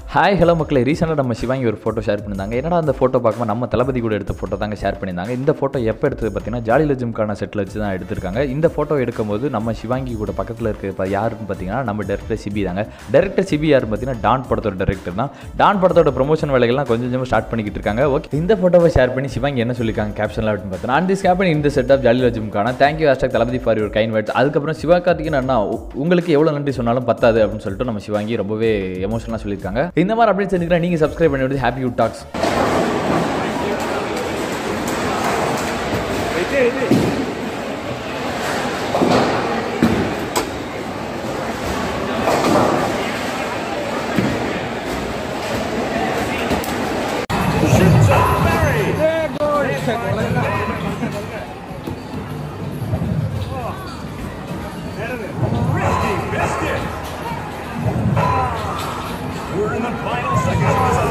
hi hello மக்களே ரீசெண்டாக நம்ம சிவாங்கி ஒரு ஃபோட்டோ ஷேர் பண்ணியிருந்தாங்க என்னடா அந்த ஃபோட்டோ பார்க்கும்போது நம்ம தளபதி கூட எடுத்த ஃபோட்டோ தாங்க ஷேர் பண்ணியிருந்தாங்க இந்த ஃபோட்டோ எப்போ எடுத்தது பார்த்தீங்கன்னா ஜாலில ஜிம்கான செட்டில் வச்சு தான் எடுத்திருக்காங்க இந்த ஃபோட்டோ எடுக்கும்போது நம்ம சிவாங்கி கூட பக்கத்தில் இருக்க இப்போ யாருன்னு பார்த்தீங்கன்னா நம்ம டேரக்டர் சிபி தாங்க டேரக்டர் சிபி யாருன்னு பார்த்தீங்கன்னா டான் படத்தோட டேரக்டர் தான் டான் படத்தோட ப்ரொமோஷன் வேலைகள்லாம் கொஞ்சம் கொஞ்சமாக ஸ்டார்ட் பண்ணிக்கிட்டு இருக்காங்க ஓகே இந்த ஃபோட்டோவை ஷேர் பண்ணி சிவாங்கி என்ன சொல்லியிருக்காங்க கேப்ஷனில் அப்படின்னு பார்த்தீங்கன்னா அண்ட் திஸ் கேப்பன் இந்த செட் ஆஃப் ஜாலில ஜிம்கான thank you hashtag Thalapathy for your kind words அதுக்கப்புறம் சிவகார்த்திகேயன் அண்ணா உ- உங்களுக்கு எவ்வளோ நன்றி சொன்னாலும் பத்தாது அப்படின்னு சொல்லிட்டு நம்ம சிவாங்கி ரொம்பவே எமோஷனலாக சொல்லியிருக்காங்க இந்த மாதிரி அப்டேட் செஞ்சுக்கிறேன் நீங்கள் சப்ஸ்கிரைப் பண்ணி விடுது happy you talks We're in the final seconds of this